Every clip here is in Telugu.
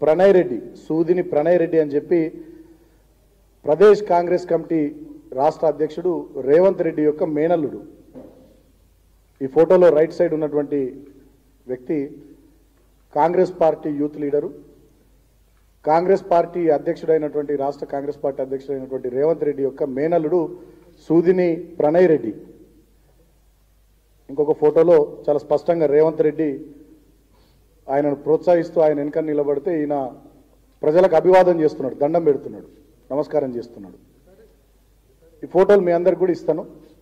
ప్రణయ్ రెడ్డి సూదిని ప్రణయ్ రెడ్డి అని చెప్పి ప్రదేశ్ కాంగ్రెస్ కమిటీ రాష్ట్ర అధ్యక్షుడు రేవంత్ రెడ్డి యొక్క మేనల్లుడు ఈ ఫోటోలో రైట్ సైడ్ ఉన్నటువంటి వ్యక్తి Congress party youth leader Congress party అధ్యక్షుడైనటువంటి రాష్ట్ర కాంగ్రెస్ పార్టీ అధ్యక్షుడైనటువంటి రేవంత్ రెడ్డి యొక్క మేనల్లుడు సూదిని ప్రణయ్ రెడ్డి ఇంకొక ఫోటోలో చాలా స్పష్టంగా రేవంత్ రెడ్డి ఆయనను ప్రోత్సహిస్తూ ఆయన వెనక నిలబడితే ఈయన ప్రజలకు అభివాదం చేస్తున్నాడు దండం పెడుతున్నాడు నమస్కారం చేస్తున్నాడు ఈ ఫోటోలు మీ అందరికి కూడా ఇస్తాను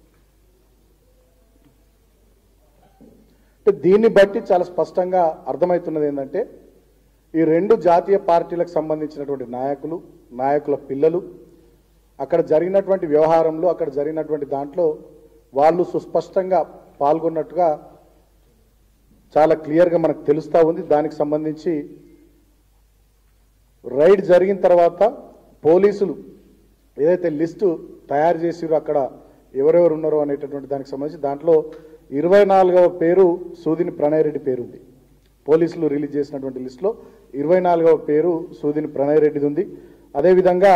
అంటే దీన్ని బట్టి చాలా స్పష్టంగా అర్థమవుతున్నది ఏంటంటే ఈ రెండు జాతీయ పార్టీలకు సంబంధించినటువంటి నాయకులు నాయకుల పిల్లలు అక్కడ జరిగినటువంటి వ్యవహారంలో అక్కడ జరిగినటువంటి దాంట్లో వాళ్ళు సుస్పష్టంగా పాల్గొన్నట్టుగా చాలా క్లియర్గా మనకు తెలుస్తూ ఉంది దానికి సంబంధించి రైడ్ జరిగిన తర్వాత పోలీసులు ఏదైతే లిస్టు తయారు చేసిరో అక్కడ ఎవరెవరు ఉన్నారో అనేటటువంటి దానికి సంబంధించి దాంట్లో ఇరవై నాలుగవ పేరు సూదిని ప్రణయ్ రెడ్డి పేరు ఉంది పోలీసులు రిలీజ్ చేసినటువంటి లిస్టులో ఇరవై నాలుగవ పేరు సూదిని ప్రణయ్ రెడ్డిది ఉంది అదేవిధంగా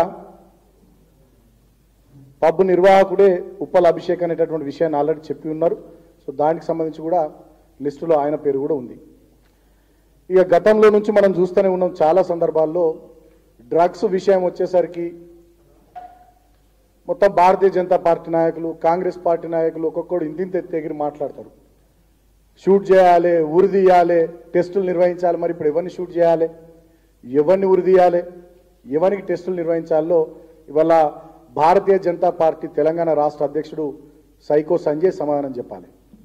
పబ్ నిర్వాహకుడే ఉప్పల్ అభిషేక్ అనేటటువంటి విషయాన్ని ఆల్రెడీ చెప్పి ఉన్నారు సో దానికి సంబంధించి కూడా లిస్టులో ఆయన పేరు కూడా ఉంది ఇక గతంలో నుంచి మనం చూస్తూనే ఉన్నాం చాలా సందర్భాల్లో డ్రగ్స్ విషయం వచ్చేసరికి మొత్తం భారతీయ జనతా పార్టీ నాయకులు కాంగ్రెస్ పార్టీ నాయకులు ఒక్కొక్కడు ఇంతింత ఎగిరి మాట్లాడతారు షూట్ చేయాలి ఉరి తీయాలి టెస్టులు నిర్వహించాలి మరి ఇప్పుడు ఎవరిని షూట్ చేయాలి ఎవరిని ఉరి తీయాలి ఎవరికి టెస్టులు నిర్వహించాలో ఇవాళ భారతీయ జనతా పార్టీ తెలంగాణ రాష్ట్ర అధ్యక్షుడు సైకో సంజయ్ సమాధానం చెప్పాలి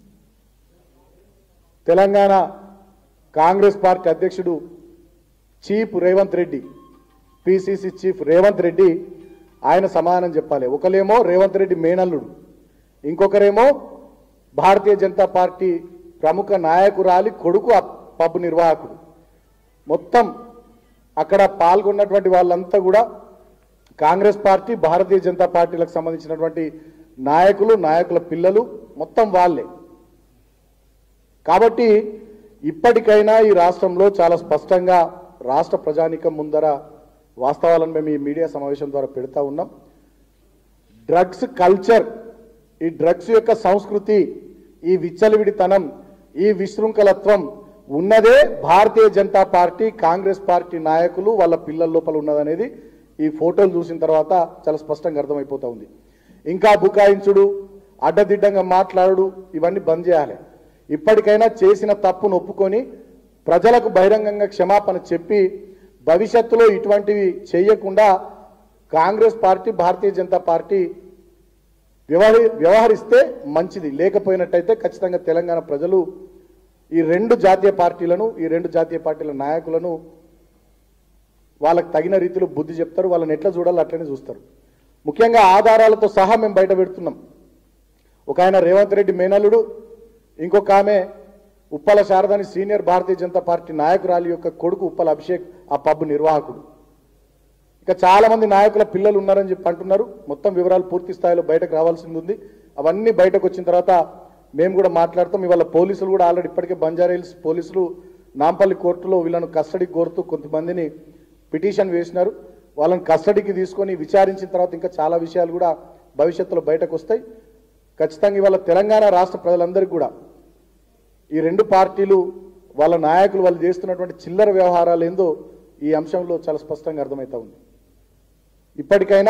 తెలంగాణ కాంగ్రెస్ పార్టీ అధ్యక్షుడు chief Revanth Reddy PCC chief Revanth Reddy ఆయన సమాధానం చెప్పాలి ఒకలేమో రేవంత్ రెడ్డి మేనల్లుడు ఇంకొకరేమో భారతీయ జనతా పార్టీ ప్రముఖ నాయకురాలి కొడుకు ఆ పబ్ నిర్వాహకుడు మొత్తం అక్కడ పాల్గొన్నటువంటి వాళ్ళంతా కూడా కాంగ్రెస్ పార్టీ భారతీయ జనతా పార్టీలకు సంబంధించినటువంటి నాయకులు నాయకుల పిల్లలు మొత్తం వాళ్ళే కాబట్టి ఇప్పటికైనా ఈ రాష్ట్రంలో చాలా స్పష్టంగా రాష్ట్ర ప్రజానీకం ముందర వాస్తవాలను మేము ఈ మీడియా సమావేశం ద్వారా పెడతా ఉన్నాం డ్రగ్స్ కల్చర్ ఈ డ్రగ్స్ యొక్క సంస్కృతి ఈ విచ్చలవిడితనం ఈ విశృంఖలత్వం ఉన్నదే భారతీయ జనతా పార్టీ కాంగ్రెస్ పార్టీ నాయకులు వాళ్ళ పిల్లల లోపల ఉన్నదనేది ఈ ఫోటోలు చూసిన తర్వాత చాలా స్పష్టంగా అర్థమైపోతా ఉంది ఇంకా బుకాయించుడు అడ్డదిడ్డంగా మాట్లాడు ఇవన్నీ బంద్ చేయాలి ఇప్పటికైనా చేసిన తప్పును ఒప్పుకొని ప్రజలకు బహిరంగంగా క్షమాపణ చెప్పి భవిష్యత్తులో ఇటువంటివి చేయకుండా కాంగ్రెస్ పార్టీ భారతీయ జనతా పార్టీ వ్యవహరి వ్యవహరిస్తే మంచిది లేకపోయినట్టయితే ఖచ్చితంగా తెలంగాణ ప్రజలు ఈ రెండు జాతీయ పార్టీలను ఈ రెండు జాతీయ పార్టీల నాయకులను వాళ్ళకి తగిన రీతిలో బుద్ధి చెప్తారు వాళ్ళని ఎట్లా చూడాలో అట్లనే చూస్తారు ముఖ్యంగా ఆధారాలతో సహా మేము బయట పెడుతున్నాం ఒక ఆయన రేవంత్ రెడ్డి మేనల్లుడు ఇంకొక ఆమె ఉప్పల శారదాని సీనియర్ భారతీయ జనతా పార్టీ నాయకురాలి యొక్క కొడుకు ఉప్పల అభిషేక్ ఆ పబ్ నిర్వాహకుడు ఇక చాలా మంది నాయకుల పిల్లలు ఉన్నారని చెప్పి అంటున్నారు మొత్తం వివరాలు పూర్తి స్థాయిలో బయటకు రావాల్సింది ఉంది అవన్నీ బయటకు వచ్చిన తర్వాత మేము కూడా మాట్లాడతాం ఇవాళ పోలీసులు కూడా ఆల్రెడీ ఇప్పటికే బంజారాహిల్స్ పోలీసులు నాంపల్లి కోర్టులో వీళ్ళను కస్టడీకి కోరుతూ కొంతమందిని పిటిషన్ వేసినారు వాళ్ళని కస్టడీకి తీసుకొని విచారించిన తర్వాత ఇంకా చాలా విషయాలు కూడా భవిష్యత్తులో బయటకు వస్తాయి ఖచ్చితంగా ఇవాళ తెలంగాణ రాష్ట్ర ప్రజలందరికీ కూడా ఈ రెండు పార్టీలు వాళ్ళ నాయకులు వాళ్ళు చేస్తున్నటువంటి చిల్లర వ్యవహారాలు ఏందో ఈ అంశంలో చాలా స్పష్టంగా అర్థమవుతా ఉంది ఇప్పటికైనా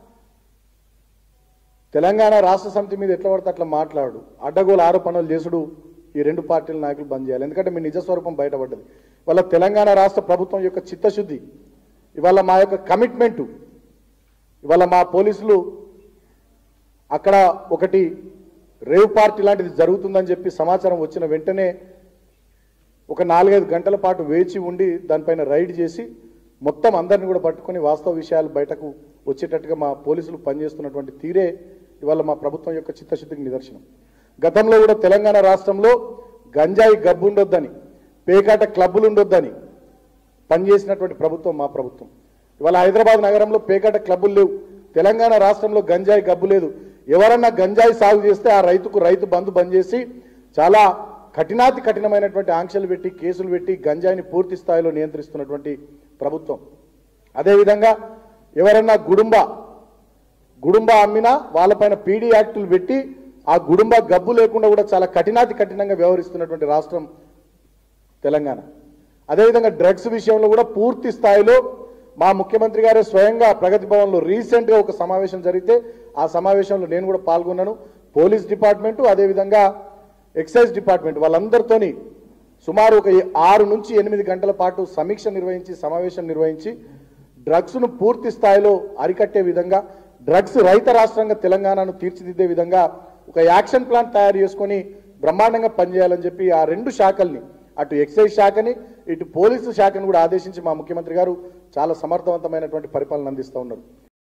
తెలంగాణ రాష్ట్ర సమితి మీద ఎట్లా పడితే అట్లా మాట్లాడు అడ్డగోలు ఆరోపణలు చేసుడు ఈ రెండు పార్టీల నాయకులు బంద్ చేయాలి ఎందుకంటే మీ నిజస్వరూపం బయటపడ్డది వాళ్ళ తెలంగాణ రాష్ట్ర ప్రభుత్వం యొక్క చిత్తశుద్ధి ఇవాళ మా యొక్క కమిట్మెంటు ఇవాళ మా పోలీసులు అక్కడ ఒకటి రేవ్ పార్టీ లాంటిది జరుగుతుందని చెప్పి సమాచారం వచ్చిన వెంటనే ఒక నాలుగైదు గంటల పాటు వేచి ఉండి దానిపైన రైడ్ చేసి మొత్తం అందరిని కూడా పట్టుకొని వాస్తవ విషయాలు బయటకు వచ్చేటట్టుగా మా పోలీసులు పనిచేస్తున్నటువంటి తీరే ఇవాళ మా ప్రభుత్వం యొక్క చిత్తశుద్ధికి నిదర్శనం గతంలో కూడా తెలంగాణ రాష్ట్రంలో గంజాయి గబ్బు ఉండొద్దని పేకాట క్లబ్బులు ఉండొద్దని పనిచేసినటువంటి ప్రభుత్వం మా ప్రభుత్వం ఇవాళ హైదరాబాద్ నగరంలో పేకాట క్లబ్బులు లేవు తెలంగాణ రాష్ట్రంలో గంజాయి గబ్బు లేదు ఎవరన్నా గంజాయి సాగు చేస్తే ఆ రైతుకు రైతు బంధు బంద్ చేసి చాలా కఠినాతి కఠినమైనటువంటి ఆంక్షలు పెట్టి కేసులు పెట్టి గంజాయిని పూర్తి స్థాయిలో నియంత్రిస్తున్నటువంటి ప్రభుత్వం అదేవిధంగా ఎవరన్నా గుడుంబ గుడుంబ అమ్మినా వాళ్ళపైన పీడీ యాక్టులు పెట్టి ఆ గుడుంబ గబ్బు లేకుండా కూడా చాలా కఠినాతి కఠినంగా వ్యవహరిస్తున్నటువంటి రాష్ట్రం తెలంగాణ అదేవిధంగా డ్రగ్స్ విషయంలో కూడా పూర్తి స్థాయిలో మా ముఖ్యమంత్రి గారే స్వయంగా ప్రగతి భవన్లో రీసెంట్గా ఒక సమావేశం జరిగితే ఆ సమావేశంలో నేను కూడా పాల్గొన్నాను పోలీస్ డిపార్ట్మెంటు అదేవిధంగా ఎక్సైజ్ డిపార్ట్మెంట్ వాళ్ళందరితోని సుమారు ఒక ఆరు నుంచి ఎనిమిది గంటల పాటు సమీక్ష నిర్వహించి సమావేశం నిర్వహించి డ్రగ్స్ను పూర్తి స్థాయిలో అరికట్టే విధంగా డ్రగ్స్ రహిత రాష్ట్రంగా తెలంగాణను తీర్చిదిద్దే విధంగా ఒక యాక్షన్ ప్లాన్ తయారు చేసుకొని బ్రహ్మాండంగా పనిచేయాలని చెప్పి ఆ రెండు శాఖల్ని అటు ఎక్సైజ్ శాఖని ఇటు పోలీసు శాఖను కూడా ఆదేశించి మా ముఖ్యమంత్రి గారు చాలా సమర్థవంతమైనటువంటి పరిపాలన అందిస్తూ ఉన్నారు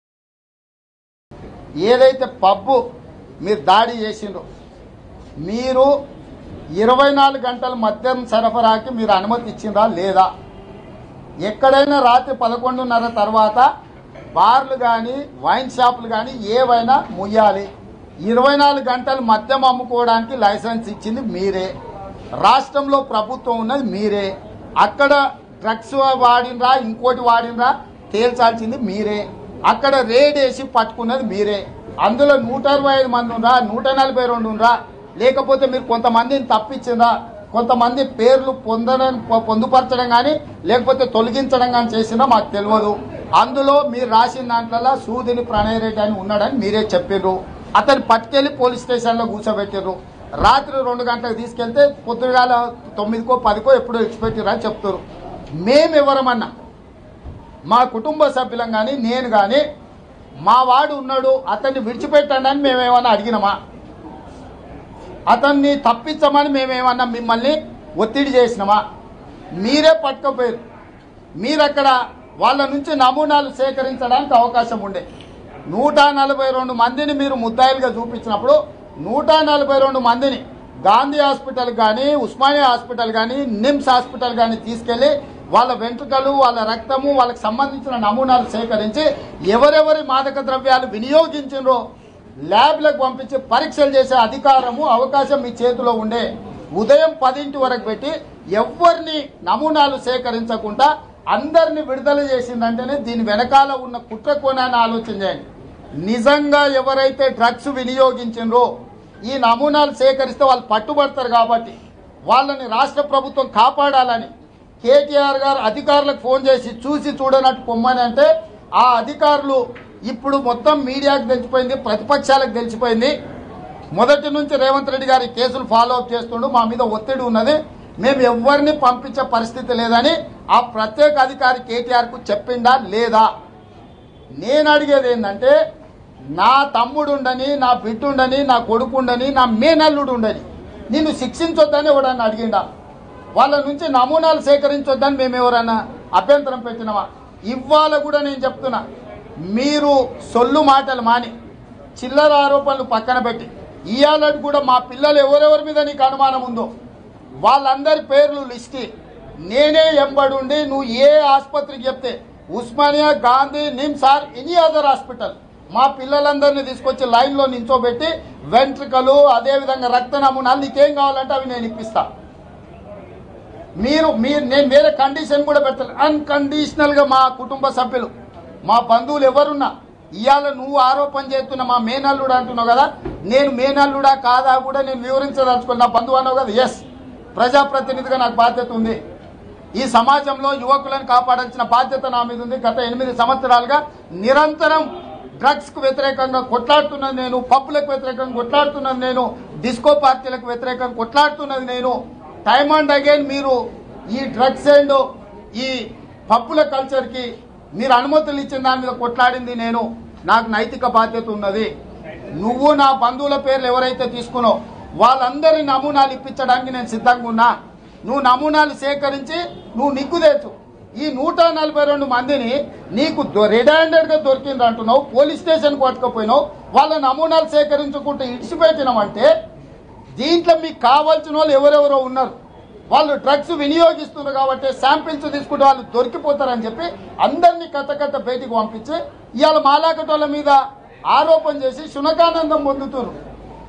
ఏదైతే పబ్బు మీరు దాడి చేసిండ్రో మీరు ఇరవై నాలుగు గంటల మద్యం సరఫరాకి మీరు అనుమతి ఇచ్చిందా లేదా ఎక్కడైనా రాత్రి పదకొండున్నర తర్వాత బార్లు కానీ వైన్ షాపులు కానీ ఏవైనా ముయ్యాలి ఇరవై నాలుగు గంటలు మద్యం అమ్ముకోవడానికి లైసెన్స్ ఇచ్చింది మీరే రాష్ట్రంలో ప్రభుత్వం ఉన్నది మీరే అక్కడ డ్రగ్స్ వాడినరా ఇంకోటి వాడినరా తేల్చాల్సింది మీరే అక్కడ రేడ్ వేసి పట్టుకున్నది మీరే అందులో నూట అరవై ఐదు మంది ఉండ్రా నూట నలభై రెండు ఉండ్రా లేకపోతే మీరు కొంతమందిని తప్పించిందా కొంతమంది పేర్లు పొందడం పొ- పొందుపరచడం కానీ లేకపోతే తొలగించడం కానీ చేసిందా మాకు తెలియదు అందులో మీరు రాసిన దాంట్లో సూదిని ప్రణయ్ రెడ్డి అని ఉన్నాడని మీరే చెప్పిర్రు అతను పట్టుకెళ్లి పోలీస్ స్టేషన్లో కూర్చోబెట్టిర్రు రాత్రి రెండు గంటలకు తీసుకెళ్తే పొద్దుగాల తొమ్మిదికో పదికో ఎప్పుడో ఇచ్చిపెట్టిర్రు అని చెప్తారు మేము ఎవరమన్నా మా కుటుంబ సభ్యులం కానీ నేను కానీ మా వాడు ఉన్నాడు అతన్ని విడిచిపెట్టండి అని మేమేమన్నా అడిగినామా అతన్ని తప్పించమని మేమేమన్నా మిమ్మల్ని ఒత్తిడి చేసినామా మీరే పట్టుకపోయారు మీరు అక్కడ వాళ్ళ నుంచి నమూనాలు సేకరించడానికి అవకాశం ఉండే నూట నలభై రెండు మందిని మీరు ముద్దాయిలుగా చూపించినప్పుడు నూట నలభై రెండు మందిని గాంధీ హాస్పిటల్ కానీ ఉస్మానియా హాస్పిటల్ కానీ నిమ్స్ హాస్పిటల్ కానీ తీసుకెళ్లి వాళ్ళ వెంట్రుకలు వాళ్ళ రక్తము వాళ్ళకి సంబంధించిన నమూనాలు సేకరించి ఎవరెవరి మాదక ద్రవ్యాలు వినియోగించినరో ల్యాబ్లకు పంపించి పరీక్షలు చేసే అధికారము అవకాశం మీ చేతిలో ఉండే ఉదయం పదింటి వరకు పెట్టి ఎవరిని నమూనాలు సేకరించకుండా అందరిని విడుదల చేసిందంటేనే దీని వెనకాల ఉన్న కుట్ర కోణాన్ని ఆలోచన చేయండి నిజంగా ఎవరైతే డ్రగ్స్ వినియోగించినరో ఈ నమూనాలు సేకరిస్తే వాళ్ళు పట్టుబడతారు కాబట్టి వాళ్ళని రాష్ట్ర ప్రభుత్వం కాపాడాలని కేటీఆర్ గారు అధికారులకు ఫోన్ చేసి చూసి చూడనట్టు పొమ్మని అంటే ఆ అధికారులు ఇప్పుడు మొత్తం మీడియాకు తెలిసిపోయింది ప్రతిపక్షాలకు తెలిసిపోయింది మొదటి నుంచి రేవంత్ రెడ్డి గారి కేసులు ఫాలో అప్ చేస్తుండు మా మీద ఒత్తిడి ఉన్నది మేము ఎవరిని పంపించే పరిస్థితి లేదని ఆ ప్రత్యేక అధికారి కేటీఆర్ కు చెప్పిండా లేదా నేను అడిగేది ఏంటంటే నా తమ్ముడుండని నా బిడ్డుండని నా కొడుకుండని నా మేనల్లుడు ఉండని నిన్ను శిక్షించొద్దని ఎవడన్నా అడిగిండా వాళ్ళ నుంచి నమూనాలు సేకరించొద్దని మేము ఎవరన్నా అభ్యంతరం పెట్టినవా ఇవాళ కూడా నేను చెప్తున్నా మీరు సొల్లు మాటలు మాని చిల్లర ఆరోపణలు పక్కన పెట్టి ఇవాళ కూడా మా పిల్లలు ఎవరెవరి మీద నీకు అనుమానం ఉందో వాళ్ళందరి పేర్లు లిస్టి నేనే ఎంబడుండి నువ్వు ఏ ఆసుపత్రికి చెప్తే Osmania Gandhi NIMS or any other hospital మా పిల్లలందరినీ తీసుకొచ్చి లైన్లో నించోబెట్టి వెంట్రుకలు అదేవిధంగా రక్త నమూనాలు నీకేం కావాలంటే అవి నేను ఇప్పిస్తా మీరు మీరు నేను వేరే కండిషన్ కూడా పెట్టాను అన్కండిషనల్ గా మా కుటుంబ సభ్యులు మా బంధువులు ఎవరున్నా ఇవాళ నువ్వు ఆరోపణ చేస్తున్న మా మేనల్లుడు అంటున్నావు కదా నేను మేనల్లుడా కాదా కూడా నేను వివరించదలుచుకున్నా నా బంధువు అన్నావు కదా ఎస్ ప్రజాప్రతినిధిగా నాకు బాధ్యత ఉంది ఈ సమాజంలో యువకులను కాపాడాల్సిన బాధ్యత నా మీద ఉంది గత ఎనిమిది సంవత్సరాలుగా నిరంతరం డ్రగ్స్ కు వ్యతిరేకంగా కొట్లాడుతున్నది నేను పప్పులకు వ్యతిరేకంగా కొట్లాడుతున్నది నేను డిస్కో పార్టీలకు వ్యతిరేకంగా కొట్లాడుతున్నది నేను టైమ్ అండ్ అగైన్ మీరు ఈ డ్రగ్స్ అండ్ ఈ పప్పుల కల్చర్ కి మీరు అనుమతులు ఇచ్చిన దాని మీద కొట్లాడింది నేను నాకు నైతిక బాధ్యత ఉన్నది నువ్వు నా బంధువుల పేర్లు ఎవరైతే తీసుకున్నావు వాళ్ళందరి నమూనాలు ఇప్పించడానికి నేను సిద్ధంగా ఉన్నా నువ్వు నమూనాలు సేకరించి నువ్వు నిగ్గు తెచ్చు ఈ నూట నలభై రెండు మందిని నీకు రెడ్ హ్యాండెడ్ గా దొరికింది అంటున్నావు పోలీస్ స్టేషన్ పట్టుకపోయినావు వాళ్ళ నమూనాలు సేకరించుకుంటూ ఇడిచిపెట్టినామంటే దీంట్లో మీకు కావాల్సిన వాళ్ళు ఎవరెవరో ఉన్నారు వాళ్ళు డ్రగ్స్ వినియోగిస్తున్నారు కాబట్టి శాంపిల్స్ తీసుకుంటే వాళ్ళు దొరికిపోతారని చెప్పి అందరినీ కట్ట కట్ట బయటికి పంపించి ఇవాళ మాలాకటోళ్ళ మీద ఆరోపణ చేసి శునకానందం పొందుతున్నారు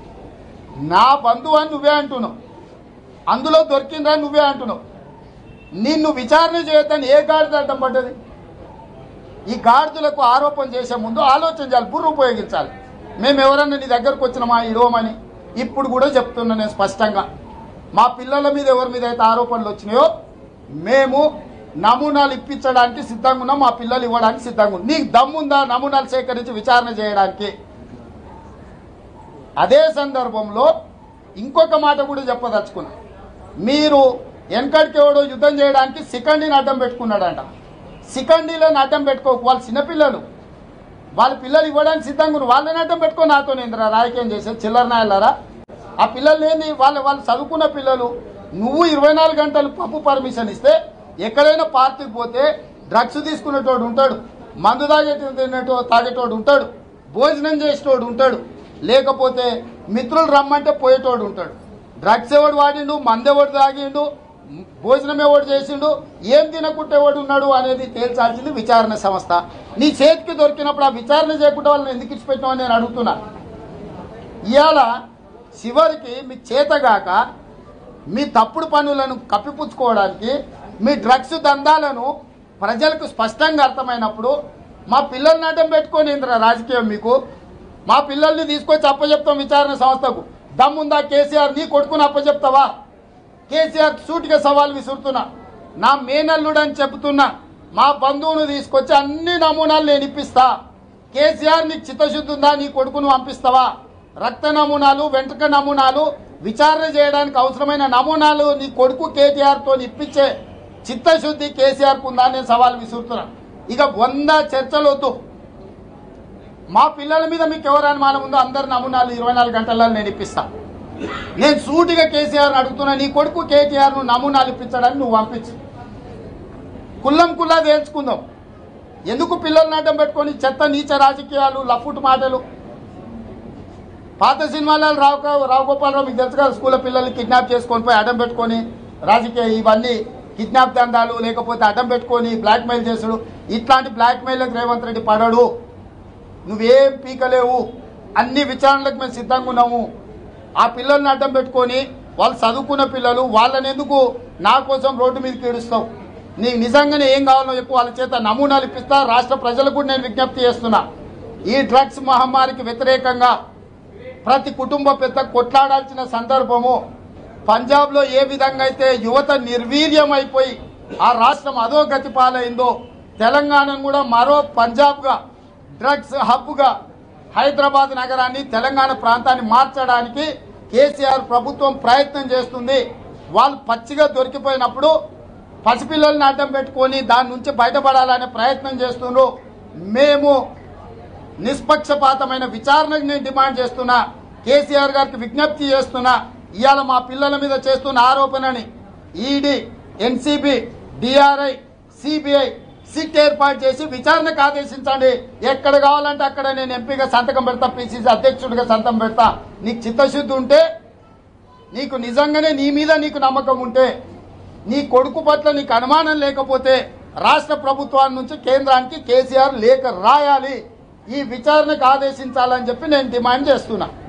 నా బంధువు అని నువ్వే అంటున్నావు అందులో దొరికిందా నువ్వే అంటున్నావు నిన్ను విచారణ చేయొద్దని ఏ గాడిద అడ్డం పడ్డది ఈ గాడిదలకు ఆరోపణ చేసే ముందు ఆలోచన చేయాలి బుర్ర ఉపయోగించాలి మేము ఎవరన్నా నీ దగ్గరకు వచ్చినామా ఇడవమని ఇప్పుడు కూడా చెప్తున్నా నేను స్పష్టంగా మా పిల్లల మీద ఎవరి మీద అయితే ఆరోపణలు వచ్చినాయో మేము నమూనాలు ఇప్పించడానికి సిద్ధంగా ఉన్నాం మా పిల్లలు ఇవ్వడానికి సిద్ధంగా ఉన్నాం నీకు దమ్ముందా నమూనాలు సేకరించి విచారణ చేయడానికి అదే సందర్భంలో ఇంకొక మాట కూడా చెప్పదలుచుకున్నా మీరు వెనకడికి ఎవడో యుద్ధం చేయడానికి సికండిని అడ్డం పెట్టుకున్నాడంట సికండీలను అడ్డం పెట్టుకోకు వాళ్ళు చిన్నపిల్లలు వాళ్ళ పిల్లలు ఇవ్వడానికి సిద్ధంగా ఉన్నారు వాళ్ళని అడ్డం పెట్టుకో నాతో ఇంద్ర రాజకీయం చేసే చిల్లర నాయలారా ఆ పిల్లలు లేని వాళ్ళు వాళ్ళు చదువుకున్న పిల్లలు నువ్వు ఇరవై నాలుగు గంటలు పప్పు పర్మిషన్ ఇస్తే ఎక్కడైనా పార్టీకి పోతే డ్రగ్స్ తీసుకునేటోడు ఉంటాడు మందు తాగేటి తినేటో తాగేటోడు ఉంటాడు భోజనం చేసేటోడు ఉంటాడు లేకపోతే మిత్రులు రమ్మంటే పోయేటోడు ఉంటాడు డ్రగ్స్ ఎవడు వాడిండు మందు ఎవడు తాగిండు భోజనం ఎవడు చేసిండు ఏం తినకుంటే ఎవడు ఉన్నాడు అనేది తేల్చాల్సింది విచారణ సంస్థ నీ చేతికి దొరికినప్పుడు ఆ విచారణ చేయకుండా వాళ్ళని ఎందుకు ఇచ్చిపెట్టినావు నేను అడుగుతున్నా ఇవాళ చివరికి మీ చేతగాక మీ తప్పుడు పనులను కప్పిపుచ్చుకోవడానికి మీ డ్రగ్స్ దందాలను ప్రజలకు స్పష్టంగా అర్థమైనప్పుడు మా పిల్లల్ని అడ్డం పెట్టుకొని ఇంద్ర రాజకీయం మీకు మా పిల్లల్ని తీసుకొచ్చి అప్పచెప్తాం విచారణ సంస్థకు దమ్ముందా కేసీఆర్ నీ కొడుకుని అప్పచెప్తావా కేసీఆర్ సూటిగా సవాల్ విసురుతున్నా నా మేనల్లుడు అని చెబుతున్నా మా బంధువును తీసుకొచ్చి అన్ని నమూనాలు నేను ఇప్పిస్తా కేసీఆర్ నీకు చిత్తశుద్ధి ఉందా నీ కొడుకును పంపిస్తావా రక్త నమూనాలు వెంట్రుక నమూనాలు విచారణ చేయడానికి అవసరమైన నమూనాలు నీ కొడుకు కేటీఆర్ తో ఇప్పించే చిత్తశుద్ధి కేసీఆర్ ఉందా నేను సవాల్ విసురుతున్నా ఇక వంద చర్చలు వద్దు మా పిల్లల మీద మీకు ఎవరు అనుమానం ఉందో అందరి నమూనాలు ఇరవై నాలుగు గంటల్లో నేను ఇప్పిస్తా నేను సూటిగా కేసీఆర్ అడుగుతున్నా నీ కొడుకు కేటీఆర్ ను నమూనాలు ఇప్పించడానికి నువ్వు పంపించు కుల్లం కుల్లా తేల్చుకుందాం ఎందుకు పిల్లల్ని అడ్డం పెట్టుకొని చెత్త నీచ రాజకీయాలు లఫుట్ మాటలు పాత సినిమాలలో రావు రావు గోపాలరావు మీకు తెలుసు కదా స్కూల్ పిల్లల్ని కిడ్నాప్ చేసుకొని పోయి అడ్డం పెట్టుకొని రాజకీయ ఇవన్నీ కిడ్నాప్ దందాలు లేకపోతే అడ్డం పెట్టుకొని బ్లాక్మెయిల్ చేసుడు ఇట్లాంటి బ్లాక్మెయిల్కి రేవంత్ రెడ్డి పడడు నువ్వేం పీకలేవు అన్ని విచారణలకు మేము సిద్ధంగా ఉన్నాము ఆ పిల్లల్ని అడ్డం పెట్టుకొని వాళ్ళు చదువుకున్న పిల్లలు వాళ్ళని ఎందుకు నా కోసం రోడ్డు మీదకి ఏడుస్తావు నీకు నిజంగానే ఏం కావాలో చెప్పు వాళ్ళ చేత నమూనాలు ఇప్పిస్తా రాష్ట్ర ప్రజలకు కూడా నేను విజ్ఞప్తి చేస్తున్నా ఈ డ్రగ్స్ మహమ్మారికి వ్యతిరేకంగా ప్రతి కుటుంబ పెద్ద కొట్లాడాల్సిన సందర్భము పంజాబ్లో ఏ విధంగా అయితే యువత నిర్వీర్యం అయిపోయి ఆ రాష్ట్రం అధోగతి పాలైందో తెలంగాణను కూడా మరో పంజాబ్గా డ్రగ్స్ హబ్గా హైదరాబాద్ నగరాన్ని తెలంగాణ ప్రాంతాన్ని మార్చడానికి కేసీఆర్ ప్రభుత్వం ప్రయత్నం చేస్తుంది వాళ్ళు పచ్చిగా దొరికిపోయినప్పుడు పసిపిల్లల్ని అడ్డం పెట్టుకొని దాని నుంచి బయటపడాలనే ప్రయత్నం చేస్తున్నారు మేము నిష్పక్షపాతమైన విచారణకు నేను డిమాండ్ చేస్తున్నా కేసీఆర్ గారికి విజ్ఞప్తి చేస్తున్నా ఇవాళ మా పిల్లల మీద చేస్తున్న ఆరోపణని ED NCB DRI CBI SIT ఏర్పాటు చేసి విచారణకు ఆదేశించండి ఎక్కడ కావాలంటే అక్కడ నేను ఎంపీగా సంతకం పెడతా పిసిసి అధ్యక్షుడిగా సంతకం పెడతా నీకు చిత్తశుద్ధి ఉంటే నీకు నిజంగానే నీ మీద నీకు నమ్మకం ఉంటే నీ కొడుకు పట్ల నీకు అనుమానం లేకపోతే రాష్ట్ర ప్రభుత్వాన్ని నుంచి కేంద్రానికి కేసీఆర్ లేఖ రాయాలి ఈ విచారణకు ఆదేశించాలని చెప్పి నేను డిమాండ్ చేస్తున్నా